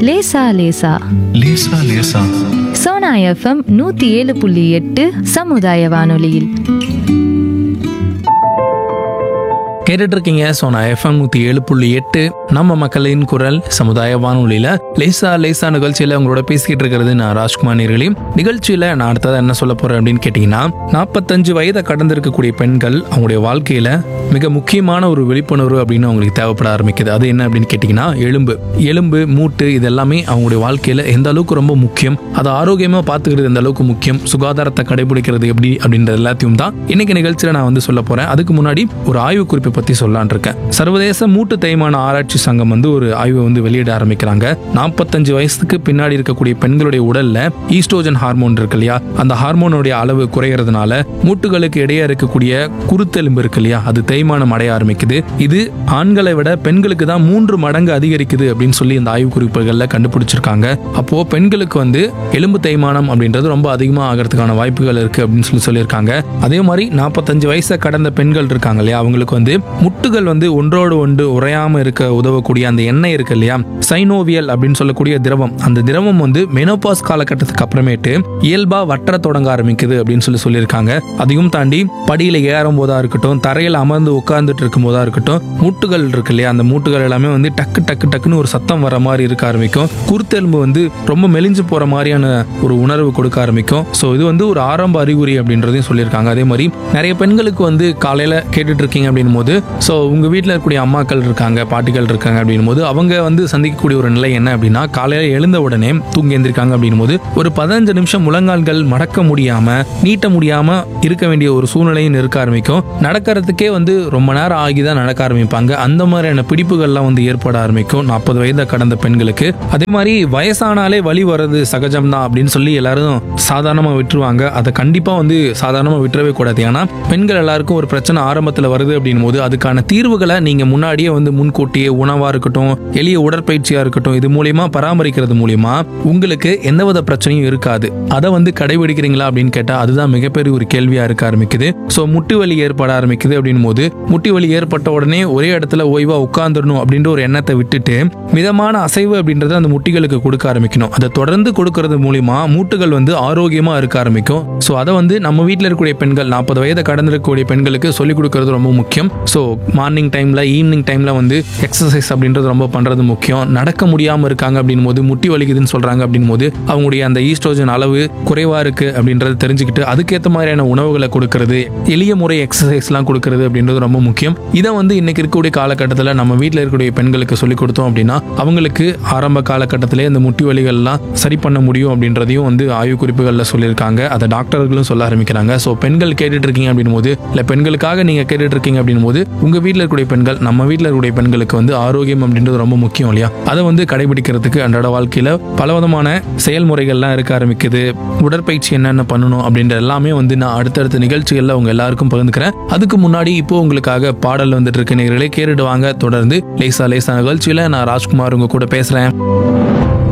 லேசா லேசா லேசா லேசா சோனா எஃப்எம் நூத்தி ஏழு புள்ளி எட்டு சமுதாய வானொலியில் கேட்டுட்டு இருக்கீங்க சோனா எஃப்எம் நூற்றி ஏழு புள்ளி எட்டு நம்ம மக்களின் குரல் சமுதாய வானொலியில் லேசா லேசா நிகழ்ச்சியில் உங்களோட பேசிக்கிட்டு இருக்கிறது நான் ராஜ்குமார் நேர்களே நிகழ்ச்சியில் நான் அடுத்தது என்ன சொல்ல போறேன் அப்படின்னு கேட்டிங்கன்னா நாற்பத்தஞ்சு வயதை கடந்திருக்கக்கூடிய பெண்கள் அவங்களுடைய வாழ்க்கையில் மிக முக்கியமான ஒரு விழிப்புணர்வு அப்படின்னு அவங்களுக்கு தேவைப்பட ஆரம்பிக்குது அது என்ன அப்படின்னு கேட்டிங்கன்னா எலும்பு எலும்பு மூட்டு இது எல்லாமே அவங்களுடைய வாழ்க்கையில் எந்த அளவுக்கு ரொம்ப முக்கியம் அதை ஆரோக்கியமாக பார்த்துக்கிறது எந்த அளவுக்கு முக்கியம் சுகாதாரத்தை கடைபிடிக்கிறது எப்படி அப்படின்றது எல்லாத்தையும் தான் இன்னைக்கு நிகழ்ச்சியில் நான் வந்து சொல்ல போகிறேன் அதுக்கு முன்னாடி ஒரு ஆய்வு குறிப்பை பற்றி சொல்லலான் இருக்கேன் சர்வதேச மூட்டு தேய்மான ஆராய்ச்சி சங்கம் வந்து ஒரு ஆய்வை வந்து வெளியிட ஆரம்பிக்கிறாங்க நாற்பத்தஞ்சு வயசுக்கு பின்னாடி இருக்கக்கூடிய பெண்களுடைய உடல்ல ஈஸ்ட்ரோஜன் ஹார்மோன் இருக்கு இல்லையா அந்த ஹார்மோனுடைய அளவு குறையறதுனால மூட்டுகளுக்கு இடையே இருக்கக்கூடிய குருத்தெலும்பு இருக்கு இல்லையா அது தேய்மானம் அடைய ஆரம்பிக்குது இது ஆண்களை விட பெண்களுக்கு தான் மூன்று மடங்கு அதிகரிக்குது அப்படின்னு சொல்லி இந்த ஆய்வு குறிப்புகள்ல கண்டுபிடிச்சிருக்காங்க அப்போ பெண்களுக்கு வந்து எலும்பு தேய்மானம் அப்படின்றது ரொம்ப அதிகமாக ஆகிறதுக்கான வாய்ப்புகள் இருக்கு அப்படின்னு சொல்லி சொல்லியிருக்காங்க அதே மாதிரி நாற்பத்தஞ்சு வயசை கடந்த பெண்கள் இருக்காங்க இல்லையா அவங்களுக்கு வந்து முட்டுகள் வந்து ஒன்றோடு ஒன்று உறையாம இருக்க உதவக்கூடிய அந்த எண்ணெய் இருக்கு இல்லையா சைனோவியல் அப்படின்னு சொல்லக்கூடிய திரவம் அந்த திரவம் வந்து மெனோபாஸ் காலகட்டத்துக்கு அப்புறமேட்டு இயல்பா வற்ற தொடங்க ஆரம்பிக்குது அப்படின்னு சொல்லி சொல்லியிருக்காங்க அதையும் தாண்டி படியில ஏறும் போதா இருக்கட்டும் தரையில் அமர்ந்து உட்கார்ந்துட்டு இருக்கும் போதா இருக்கட்டும் மூட்டுகள் இருக்கு இல்லையா அந்த மூட்டுகள் எல்லாமே வந்து டக்கு டக்கு டக்குன்னு ஒரு சத்தம் வர மாதிரி இருக்க ஆரம்பிக்கும் குருத்தெலும்பு வந்து ரொம்ப மெலிஞ்சு போற மாதிரியான ஒரு உணர்வு கொடுக்க ஆரம்பிக்கும் ஸோ இது வந்து ஒரு ஆரம்ப அறிகுறி அப்படின்றதையும் சொல்லியிருக்காங்க அதே மாதிரி நிறைய பெண்களுக்கு வந்து காலையில கேட்டுட்டு இருக்கீங்க அப்படின்னும் போது ஸோ உங்க வீட்டில் இருக்கக்கூடிய அம்மாக்கள் இருக்காங்க பாட்டிகள் இருக்காங்க அப்படின்னும் போது அவங்க வந்து சந்திக்கக்கூடிய ஒரு நிலை என்ன அப்படின்னா காலையில எழுந்த உடனே தூங்கி எந்திரிக்காங்க அப்படின்னும் போது ஒரு பதினஞ்சு நிமிஷம் முழங்கால்கள் மடக்க முடியாம நீட்ட முடியாம இருக்க வேண்டிய ஒரு சூழ்நிலையும் இருக்க ஆரம்பிக்கும் நடக்கிறதுக்கே வந்து ரொம்ப நேரம் ஆகி தான் நடக்க ஆரம்பிப்பாங்க அந்த மாதிரியான பிடிப்புகள்லாம் வந்து ஏற்பட ஆரம்பிக்கும் நாற்பது வயதை கடந்த பெண்களுக்கு அதே மாதிரி வயசானாலே வலி வர்றது சகஜம் தான் அப்படின்னு சொல்லி எல்லாரும் சாதாரணமாக விட்டுருவாங்க அதை கண்டிப்பாக வந்து சாதாரணமாக விட்டுறவே கூடாது ஏன்னா பெண்கள் எல்லாருக்கும் ஒரு பிரச்சனை ஆரம்பத்தில் வருது அப்படின்னும் போது அதுக்கான தீர்வுகளை நீங்கள் முன்னாடியே வந்து முன்கூட்டியே உணவாக இருக்கட்டும் எளிய உடற்பயிற்சியாக இருக்கட்டும் இது மூலியமா பராமரிக்கிறது மூலியமா உங்களுக்கு எந்தவித பிரச்சனையும் இருக்காது அதை வந்து கடைபிடிக்கிறீங்களா அப்படின்னு கேட்டால் அதுதான் மிகப்பெரிய ஒரு கேள்வியாக இருக்க ஆரம்பிக்குது ஸோ முட்டு வலி ஏற்பட ஆரம்பிக்குது அப்படின்னும் போது முட்டி வலி ஏற்பட்ட உடனே ஒரே இடத்துல ஓய்வா உட்காந்துடணும் அப்படின்ற ஒரு எண்ணத்தை விட்டுட்டு மிதமான அசைவு அப்படின்றத அந்த முட்டிகளுக்கு கொடுக்க ஆரம்பிக்கணும் அதை தொடர்ந்து கொடுக்கறது மூலியமா மூட்டுகள் வந்து ஆரோக்கியமா இருக்க ஆரம்பிக்கும் ஸோ அதை வந்து நம்ம வீட்டில் இருக்கக்கூடிய பெண்கள் நாற்பது வயதை கடந்திருக்கக்கூடிய பெண்களுக்கு சொல்லிக் கொடுக்கறது ரொம்ப முக்கியம் ஸோ மார்னிங் டைம்ல ஈவினிங் டைம்ல வந்து எக்ஸசைஸ் அப்படின்றது ரொம்ப பண்றது முக்கியம் நடக்க முடியாம இருக்காங்க அப்படின் போது முட்டி வலிக்குதுன்னு சொல்றாங்க அப்படின் போது அவங்களுடைய அந்த ஈஸ்ட்ரோஜன் அளவு குறைவா இருக்கு அப்படின்றத தெரிஞ்சுக்கிட்டு அதுக்கேற்ற மாதிரியான உணவுகளை கொடுக்கறது எளிய முறை எக்ஸசைஸ்லாம் கொடுக்கறது அப்படின்றது ரொம்ப முக்கியம் இதை வந்து இன்னைக்கு இருக்கக்கூடிய காலகட்டத்தில் நம்ம வீட்டில் இருக்கக்கூடிய பெண்களுக்கு சொல்லிக் கொடுத்தோம் அப்படின்னா அவங்களுக்கு ஆரம்ப காலகட்டத்திலே இந்த முட்டி வலிகள்லாம் சரி பண்ண முடியும் அப்படின்றதையும் வந்து ஆய்வு குறிப்புகளில் சொல்லியிருக்காங்க அதை டாக்டர்களும் சொல்ல ஆரம்பிக்கிறாங்க ஸோ பெண்கள் கேட்டுட்டு இருக்கீங்க அப்படின் போது இல்லை பெண்களுக்காக நீங்கள் கேட்டுட்டு இருக்கீங்க அப்படின் போது உங்கள் வீட்டில் இருக்கக்கூடிய பெண்கள் நம்ம வீட்டில் இருக்கக்கூடிய பெண்களுக்கு வந்து ஆரோக்கியம் அப்படின்றது ரொம்ப முக்கியம் இல்லையா அதை வந்து கடைபிடிக்கிறதுக்கு அன்றாட வாழ்க்கையில் பலவிதமான செயல்முறைகள்லாம் இருக்க ஆரம்பிக்குது உடற்பயிற்சி என்னென்ன பண்ணணும் அப்படின்ற எல்லாமே வந்து நான் அடுத்தடுத்த நிகழ்ச்சிகளில் உங்க எல்லாருக்கும் பகிர்ந்துக்கிறேன் அதுக்கு முன்னாடி இப்போ உங்களுக்காக பாடல் வந்துட்டு இருக்கு நேர்களே கேட்டுட்டு வாங்க தொடர்ந்து லேசா லேசா நிகழ்ச்சியில் நான் ராஜ்குமார் உங்க கூட பேசுகிறேன்